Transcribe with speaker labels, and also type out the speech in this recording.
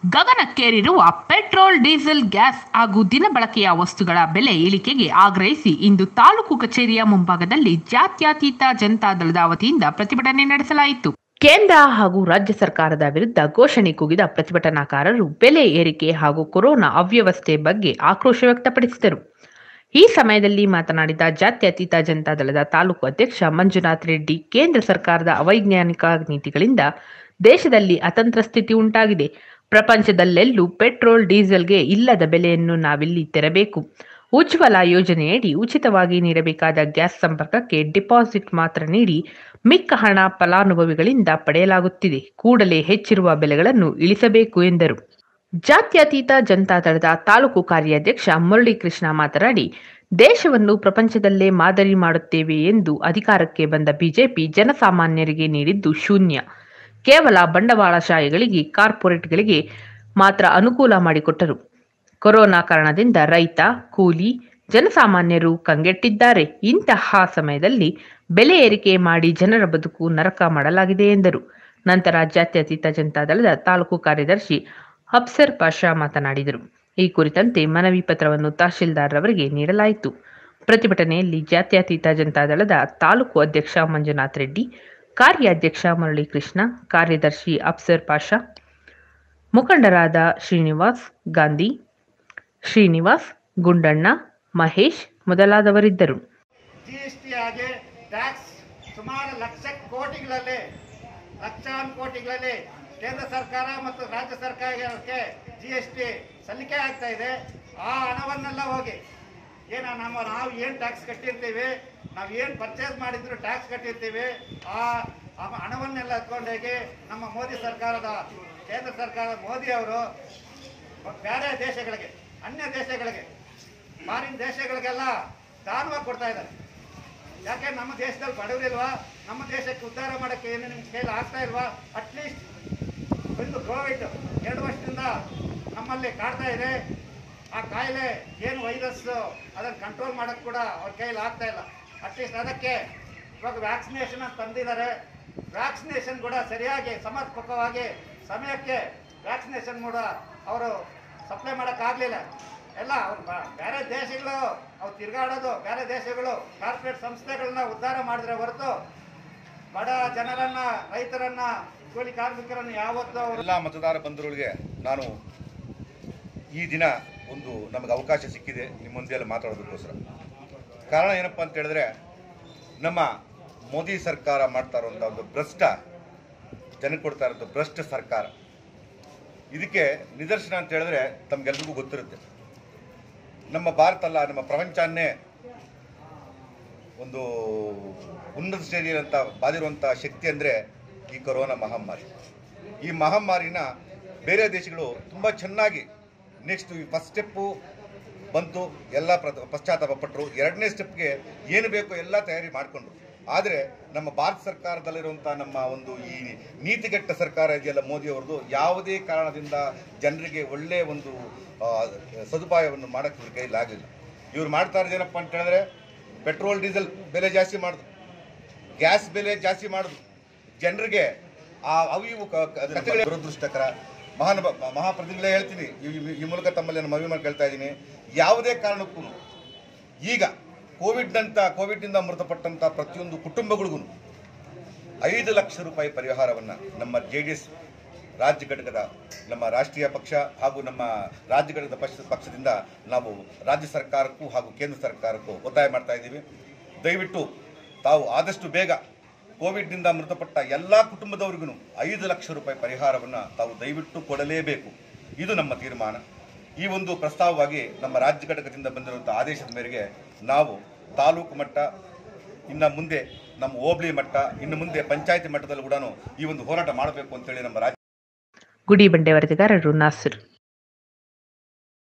Speaker 1: ಗಗನಕ್ಕೇರಿರುವ petrol diesel gas ಹಾಗೂ ದಿನಬಳಕೆಯ ವಸ್ತುಗಳ ಬೆಲೆ ಇಳಿಕೆಗೆ ಆಗ್ರಹಿಸಿ ಇಂದು ತಾಲೂಕು ಕಚೇರಿಯ ಮುಂಭಾಗದಲ್ಲಿ ಜಾತ್ಯತೀತ ಜನತಾದಳದ ವತಿಯಿಂದ ಪ್ರತಿಭಟನೆ ನಡೆಸಲಾಯಿತು ಕೇಂದ್ರ ಹಾಗೂ ರಾಜ್ಯ ಸರ್ಕಾರದ ವಿರುದ್ಧ ಘೋಷಣೆ ಕೂಗಿದ ಪ್ರತಿಭಟನಾಕಾರರು ಬೆಲೆ ಏರಿಕೆ ಹಾಗೂ ಕೊರೋನಾ ಅವ್ಯವಸ್ಥೆ ಬಗ್ಗೆ ಆಕ್ರೋಶ ವ್ಯಕ್ತಪಡಿಸಿದರು ಈ ಸಮಯದಲ್ಲಿ ಮಾತನಾಡಿದ ಜಾತ್ಯತೀತ ಜನತಾದಳದ ತಾಲೂಕು ಅಧ್ಯಕ್ಷ ಮಂಜುನಾಥ್ ರೆಡ್ಡಿ ಕೇಂದ್ರ ಸರ್ಕಾರದ ಅವೈಜ್ಞಾನಿಕ ನೀತಿಗಳಿಂದ ದೇಶದಲ್ಲಿ ಅತಂತ್ರ ಸ್ಥಿತಿ ಉಂಟಾಗಿದೆ ಪ್ರಪಂಚದಲ್ಲೆಲ್ಲೂ ಪೆಟ್ರೋಲ್ ಡೀಸೆಲ್ಗೆ ಇಲ್ಲದ ಬೆಲೆಯನ್ನು ನಾವಿಲ್ಲಿ ತೆರಬೇಕು ಉಜ್ವಲ ಯೋಜನೆಯಡಿ ಉಚಿತವಾಗಿ ನೀಡಬೇಕಾದ ಗ್ಯಾಸ್ ಸಂಪರ್ಕಕ್ಕೆ ಡಿಪಾಸಿಟ್ ಮಾತ್ರ ನೀಡಿ ಮಿಕ್ಕ ಹಣ ಫಲಾನುಭವಿಗಳಿಂದ ಪಡೆಯಲಾಗುತ್ತಿದೆ ಕೂಡಲೇ ಹೆಚ್ಚಿರುವ ಬೆಲೆಗಳನ್ನು ಇಳಿಸಬೇಕು ಎಂದರು ಜಾತ್ಯತೀತ ಜನತಾದಳದ ತಾಲೂಕು ಕಾರ್ಯಾಧ್ಯಕ್ಷ ಮುರಳೀಕೃಷ್ಣ ಮಾತನಾಡಿ ದೇಶವನ್ನು ಪ್ರಪಂಚದಲ್ಲೇ ಮಾದರಿ ಮಾಡುತ್ತೇವೆ ಎಂದು ಅಧಿಕಾರಕ್ಕೆ ಬಂದ ಬಿಜೆಪಿ ಜನಸಾಮಾನ್ಯರಿಗೆ ನೀಡಿದ್ದು ಶೂನ್ಯ ಕೇವಲ ಬಂಡವಾಳಶಾಹಿಗಳಿಗೆ ಕಾರ್ಪೊರೇಟ್ಗಳಿಗೆ ಮಾತ್ರ ಅನುಕೂಲ ಮಾಡಿಕೊಟ್ಟರು ಕೊರೋನಾ ಕಾರಣದಿಂದ ರೈತ ಕೂಲಿ ಜನಸಾಮಾನ್ಯರು ಕಂಗೆಟ್ಟಿದ್ದಾರೆ ಇಂತಹ ಸಮಯದಲ್ಲಿ ಬೆಲೆ ಏರಿಕೆ ಮಾಡಿ ಜನರ ಬದುಕು ನರಕ ಮಾಡಲಾಗಿದೆ ಎಂದರು ನಂತರ ಜಾತ್ಯತೀತ ಜನತಾದಳದ ತಾಲೂಕು ಕಾರ್ಯದರ್ಶಿ ಅಫ್ಸರ್ ಪಾಷಾ ಮಾತನಾಡಿದರು ಈ ಕುರಿತಂತೆ ಮನವಿ ಪತ್ರವನ್ನು ತಹಶೀಲ್ದಾರ್ ಅವರಿಗೆ ನೀಡಲಾಯಿತು ಪ್ರತಿಭಟನೆಯಲ್ಲಿ ಜಾತ್ಯತೀತ ಜನತಾದಳದ ತಾಲೂಕು ಅಧ್ಯಕ್ಷ ಮಂಜುನಾಥ್ ರೆಡ್ಡಿ ಕಾರ್ಯಾಧ್ಯಕ್ಷ ಮುರಳೀಕೃಷ್ಣ ಕಾರ್ಯದರ್ಶಿ ಅಫ್ಸರ್ ಪಾಷಾ ಮುಖಂಡರಾದ ಶ್ರೀನಿವಾಸ್ ಗಾಂಧಿ ಶ್ರೀನಿವಾಸ್ ಗುಂಡಣ್ಣ ಮಹೇಶ್ ಮೊದಲಾದವರಿದ್ದರು
Speaker 2: ಜಿ ಎಸ್ ಟಿ ಆಗಿ ಟ್ಯಾಕ್ಸ್ ಸುಮಾರು ಲಕ್ಷ ಕೋಟಿಗಳಲ್ಲಿ ಲಕ್ಷಾನು ಕೋಟಿಗಳಲ್ಲಿ ಕೇಂದ್ರ ಸರ್ಕಾರ ಮತ್ತು ರಾಜ್ಯ ಸರ್ಕಾರಕ್ಕೆ ಜಿ ಎಸ್ ಟಿ ಸಲ್ಲಿಕೆ ಆಗ್ತಾ ಇದೆ ಆ ಹಣವನ್ನೆಲ್ಲ ಹೋಗಿ ಏನು ನಮ್ಮ ನಾವು ಏನು ಟ್ಯಾಕ್ಸ್ ಕಟ್ಟಿರ್ತೀವಿ ನಾವು ಏನು ಪರ್ಚೇಸ್ ಮಾಡಿದ್ರು ಟ್ಯಾಕ್ಸ್ ಕಟ್ಟಿರ್ತೀವಿ ಆ ಆ ಹಣವನ್ನೆಲ್ಲ ಎತ್ಕೊಂಡೋಗಿ ನಮ್ಮ ಮೋದಿ ಸರ್ಕಾರದ ಕೇಂದ್ರ ಸರ್ಕಾರದ ಮೋದಿ ಅವರು ಬೇರೆ ದೇಶಗಳಿಗೆ ಅನ್ಯ ದೇಶಗಳಿಗೆ ಫಾರಿನ್ ದೇಶಗಳಿಗೆಲ್ಲ ದಾನವಾಗಿ ಕೊಡ್ತಾ ಇದ್ದಾರೆ ಯಾಕೆ ನಮ್ಮ ದೇಶದಲ್ಲಿ ಬಡವರಿಲ್ವಾ ನಮ್ಮ ದೇಶಕ್ಕೆ ಉದ್ಧಾರ ಮಾಡೋಕ್ಕೆ ಏನು ನಿಮ್ಮ ಕೈಲಿ ಆಗ್ತಾ ಇಲ್ವಾ ಅಟ್ಲೀಸ್ಟ್ ಒಂದು ಕೋವಿಡ್ ಎರಡು ವರ್ಷದಿಂದ ನಮ್ಮಲ್ಲಿ ಕಾಡ್ತಾ ಇದೆ ಆ ಕಾಯಿಲೆ ಏನು ವೈರಸ್ ಅದನ್ನು ಕಂಟ್ರೋಲ್ ಮಾಡೋಕ್ಕೆ ಕೂಡ ಅವ್ರ ಕೈಲಿ ಆಗ್ತಾ ಇಲ್ಲ ಅಟ್ಲೀಸ್ಟ್ ಅದಕ್ಕೆ ಇವಾಗ ವ್ಯಾಕ್ಸಿನೇಷನ್ ಅಂತ ತಂದಿದ್ದಾರೆ ವ್ಯಾಕ್ಸಿನೇಷನ್ ಕೂಡ ಸರಿಯಾಗಿ ಸಮರ್ಪಕವಾಗಿ ಸಮಯಕ್ಕೆ ವ್ಯಾಕ್ಸಿನೇಷನ್ ಕೂಡ ಅವರು ಸಪ್ಲೈ ಮಾಡೋಕ್ಕಾಗಲಿಲ್ಲ ಎಲ್ಲ ಅವ್ರು ಬ- ಬೇರೆ ದೇಶಗಳು ಅವ್ರು ತಿರುಗಾಡೋದು ಬೇರೆ ದೇಶಗಳು ಕಾರ್ಪೊರೇಟ್ ಸಂಸ್ಥೆಗಳನ್ನ ಉದ್ಧಾರ ಮಾಡಿದ್ರೆ ಹೊರತು ಬಡ ಜನರನ್ನ ರೈತರನ್ನ ಕೂಲಿ ಕಾರ್ಮಿಕರನ್ನ ಯಾವತ್ತೂ ಅವರು
Speaker 3: ಎಲ್ಲ ಮತದಾರ ಬಂಧುಗಳಿಗೆ ನಾನು ಈ ದಿನ ಒಂದು ನಮಗೆ ಅವಕಾಶ ಸಿಕ್ಕಿದೆ ನಿಮ್ಮ ಮುಂದೆ ಮಾತಾಡೋದಕ್ಕೋಸ್ಕರ ಕಾರಣ ಏನಪ್ಪ ಅಂತ ಹೇಳಿದ್ರೆ ನಮ್ಮ ಮೋದಿ ಸರ್ಕಾರ ಮಾಡ್ತಾ ಇರುವಂಥ ಒಂದು ಭ್ರಷ್ಟ ಜನಕ್ಕೆ ಕೊಡ್ತಾ ಇರೋದು ಭ್ರಷ್ಟ ಸರ್ಕಾರ ಇದಕ್ಕೆ ನಿದರ್ಶನ ಅಂತ ಹೇಳಿದ್ರೆ ತಮ್ಗೆಲ್ರಿಗೂ ಗೊತ್ತಿರುತ್ತೆ ನಮ್ಮ ಭಾರತ ಅಲ್ಲ ನಮ್ಮ ಪ್ರಪಂಚನ್ನೇ ಒಂದು ಉನ್ನತ ಶ್ರೇಣಿಯಲ್ಲಿ ಅಂತ ಬಾದಿರುವಂಥ ಶಕ್ತಿ ಅಂದರೆ ಈ ಕೊರೋನಾ ಮಹಾಮಾರಿ ಈ ಮಹಾಮಾರಿನ ಬೇರೆ ದೇಶಗಳು ತುಂಬ ಚೆನ್ನಾಗಿ ನೆಕ್ಸ್ಟ್ ಈ ಫಸ್ಟ್ ಸ್ಟೆಪ್ಪು ಬಂತು ಎಲ್ಲ ಪ್ರ- ಪಶ್ಚಾತ್ತಾಪ ಪಟ್ಟರು ಎರಡನೇ ಸ್ಟೆಪ್ಗೆ ಏನು ಬೇಕೋ ಎಲ್ಲ ತಯಾರಿ ಮಾಡಿಕೊಂಡ್ರು ಆದರೆ ನಮ್ಮ ಭಾರತ ಸರ್ಕಾರದಲ್ಲಿರುವಂಥ ನಮ್ಮ ಒಂದು ಈ ನೀತಿಗೆಟ್ಟ ಸರ್ಕಾರ ಇದೆಯಲ್ಲ ಮೋದಿ ಅವ್ರದ್ದು ಯಾವುದೇ ಕಾರಣದಿಂದ ಜನರಿಗೆ ಒಳ್ಳೆಯ ಒಂದು ಆ, ಸದುಪಾಯವನ್ನು ಮಾಡೋಕ್ಕೆ ಇವ್ರ ಕೈಲಾಗಲಿಲ್ಲ ಇವ್ರು ಮಾಡ್ತಾ ಇರೋದೇನಪ್ಪ ಅಂತ ಹೇಳಿದ್ರೆ ಪೆಟ್ರೋಲ್ ಡೀಸೆಲ್ ಬೆಲೆ ಜಾಸ್ತಿ ಮಾಡಿದ್ರು ಗ್ಯಾಸ್ ಬೆಲೆ ಜಾಸ್ತಿ ಮಾಡಿದ್ರು ಜನರಿಗೆ ಆ ಅವು ಇವು ಕ- ಕ- ಕಥೆಗಳೇ ದುರದೃಷ್ಟಕರ ಮಹಾನ್ ಮಹಾಪ್ರತಿಗಳೇ ಹೇಳ್ತೀನಿ ಈ- ಈ- ಈ ಮೂಲಕ ತಮ್ಮಲ್ಲಿ ನಾನು ಮನವಿ ಮಾಡಿ ಕೇಳ್ತಾ ಇದ್ದೀನಿ ಯಾವುದೇ ಕಾರಣಕ್ಕೂ ಈಗ ಕೋವಿಡ್ನಂತ ಕೋವಿಡ್ನಿಂದ ಮೃತಪಟ್ಟಂಥ ಪ್ರತಿಯೊಂದು ಕುಟುಂಬಗಳಿಗೂ ಐದು ಲಕ್ಷ ರೂಪಾಯಿ ಪರಿಹಾರವನ್ನು ನಮ್ಮ ಜೆ ಡಿ ಎಸ್ ರಾಜ್ಯ ಘಟಕದ ನಮ್ಮ ರಾಷ್ಟ್ರೀಯ ಪಕ್ಷ ಹಾಗೂ ನಮ್ಮ ರಾಜ್ಯ ಘಟಕದ ಪಕ್ಷ ಪಕ್ಷದಿಂದ ನಾವು ರಾಜ್ಯ ಸರ್ಕಾರಕ್ಕೂ ಹಾಗೂ ಕೇಂದ್ರ ಸರ್ಕಾರಕ್ಕೂ ಒತ್ತಾಯ ಮಾಡ್ತಾ ಇದ್ದೀವಿ ದಯವಿಟ್ಟು ತಾವು ಆದಷ್ಟು ಬೇಗ ಕೋವಿಡ್ನಿಂದ ಮೃತಪಟ್ಟ ಎಲ್ಲ ಕುಟುಂಬದವರಿಗೂ ಐದು ಲಕ್ಷ ರೂಪಾಯಿ ಪರಿಹಾರವನ್ನು ತಾವು ದಯವಿಟ್ಟು ಕೊಡಲೇಬೇಕು ಇದು ನಮ್ಮ ತೀರ್ಮಾನ ಈ ಒಂದು ಪ್ರಸ್ತಾವವಾಗಿ ನಮ್ಮ ರಾಜ್ಯ ಘಟಕದಿಂದ ಬಂದಿರುವಂಥ ಆದೇಶದ ಮೇರೆಗೆ ನಾವು ತಾಲೂಕು ಮಟ್ಟ ಇನ್ನು ಮುಂದೆ ನಮ್ಮ ಹೋಬಳಿ ಮಟ್ಟ ಇನ್ನು ಮುಂದೆ ಪಂಚಾಯತಿ ಮಟ್ಟದಲ್ಲಿ ಕೂಡ ಈ ಒಂದು ಹೋರಾಟ ಮಾಡಬೇಕು ಅಂತೇಳಿ ನಮ್ಮ ರಾಜ್ಯ
Speaker 1: ಗುಡಿ ಬಂಡೆ ವರದಿಗಾರರು ನಾಸಿರ್